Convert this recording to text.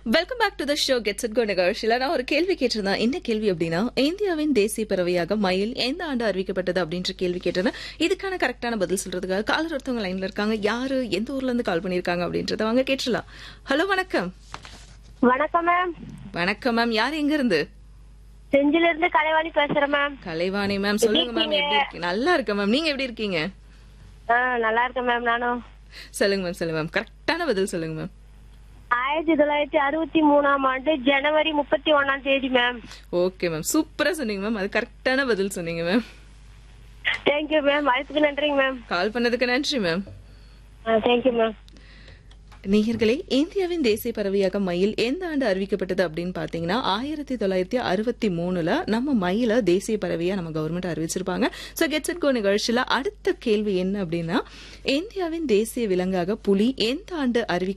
welcome back to the show gets it go நிகழ்ச்சியில் நான் ஒரு கேள்வி கேட்டிருந்தேன் என்ன கேள்வி அப்படின்னா இந்தியாவின் தேசிய பறவையாக மயில் எந்த ஆண்டு அறிவிக்கப்பட்டது அப்படின்ற கேள்வி கேட்டிருந்தேன் இதுக்கான கரெக்டான பதில் சொல்றதுக்காக காலர் ஒருத்தவங்க லைன்ல இருக்காங்க யாரு எந்த ஊர்ல இருந்து கால் பண்ணிருக்காங்க அப்படின்றத வாங்க கேட்டுலாம் ஹலோ வணக்கம் வணக்கம் மேம் வணக்கம் மேம் யார் எங்க இருந்து செஞ்சில இருந்து கலைவாணி பேசுறேன் மேம் கலைவாணி மேம் சொல்லுங்க மேம் எப்படி இருக்கீங்க நல்லா இருக்கேன் மேம் நீங்க எப்படி இருக்கீங்க ஆ, நல்லா இருக்கேன் மேம் நானும் சொல்லுங்க மேம் சொல்லுங்க மேம் கரெக்டான பதில் சொல்லுங்க மேம் ஆயிரத்தி தொள்ளாயிரத்தி அறுபத்தி மூணாம் ஆண்டு ஜனவரி முப்பத்தி ஒண்ணாம் தேதி மேம் ஓகே மேம் சூப்பரா சொன்னீங்க மேம் அது கரெக்டான பதில் சொன்னீங்க மேம் தேங்க்யூ மேம் வாய்ப்புக்கு நன்றிங்க மேம் கால் பண்ணதுக்கு நன்றி மேம் தேங்க்யூ மேம் நேயர்களே இந்தியாவின் தேசிய பறவையாக மயில் எந்த ஆண்டு அறிவிக்கப்பட்டது அப்படின்னு பாத்தீங்கன்னா ஆயிரத்தி தொள்ளாயிரத்தி அறுபத்தி மூணுல நம்ம மயில தேசிய பறவையா நம்ம கவர்மெண்ட் அறிவிச்சிருப்பாங்க சோ கெட்ஸ் அண்ட் கோ நிகழ்ச்சியில அடுத்த கேள்வி என்ன அப்படின்னா இந்தியாவின் தேசிய விலங்காக புலி எந்த ஆண்டு அறிவிக்க